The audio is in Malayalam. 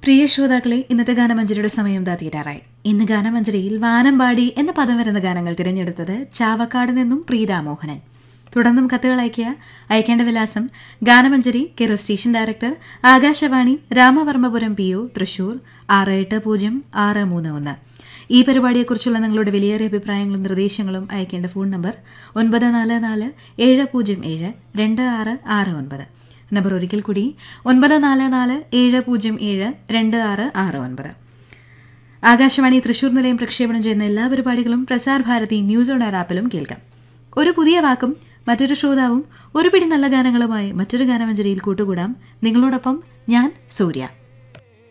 പ്രിയ ശ്രോതാക്കളെ ഇന്നത്തെ ഗാനമഞ്ജരിയുടെ സമയം ദാ തീരാറായി ഇന്ന് ഗാനമഞ്ജരിയിൽ വാനമ്പാടി എന്ന പദം വരുന്ന ഗാനങ്ങൾ തിരഞ്ഞെടുത്തത് ചാവക്കാട് നിന്നും പ്രീത മോഹനൻ തുടർന്നും കത്തുകൾ അയക്കുക അയക്കേണ്ട വിലാസം Ganamanjari care of station director Akashvani Ramavarmapuram P O Thrissur ആറ് എട്ട് പൂജ്യം ആറ് മൂന്ന് ഒന്ന് ഈ പരിപാടിയെക്കുറിച്ചുള്ള നിങ്ങളുടെ വിലയേറിയ അഭിപ്രായങ്ങളും നിർദ്ദേശങ്ങളും അയക്കേണ്ട ഫോൺ നമ്പർ ഒൻപത് നാല് നാല് ഏഴ് പൂജ്യം ഏഴ് രണ്ട് ആറ് ആറ് ഒൻപത് നമ്പർ ഒരിക്കൽ കൂടി ഒൻപത് നാല് നാല് ഏഴ് പൂജ്യം ഏഴ് രണ്ട് ആറ് ആറ് ഒൻപത് ആകാശവാണി തൃശൂർ നിലയം പ്രക്ഷേപണം ചെയ്യുന്ന എല്ലാ പരിപാടികളും Prasar Bharati news on air ആപ്പിലും കേൾക്കാം ഒരു പുതിയ വാക്കും മറ്റൊരു ശ്രോതാവും ഒരു പിടി നല്ല ഗാനങ്ങളുമായി മറ്റൊരു ഗാനമഞ്ജരിയിൽ കൂട്ടുകൂടാം നിങ്ങളോടൊപ്പം ഞാൻ സൂര്യ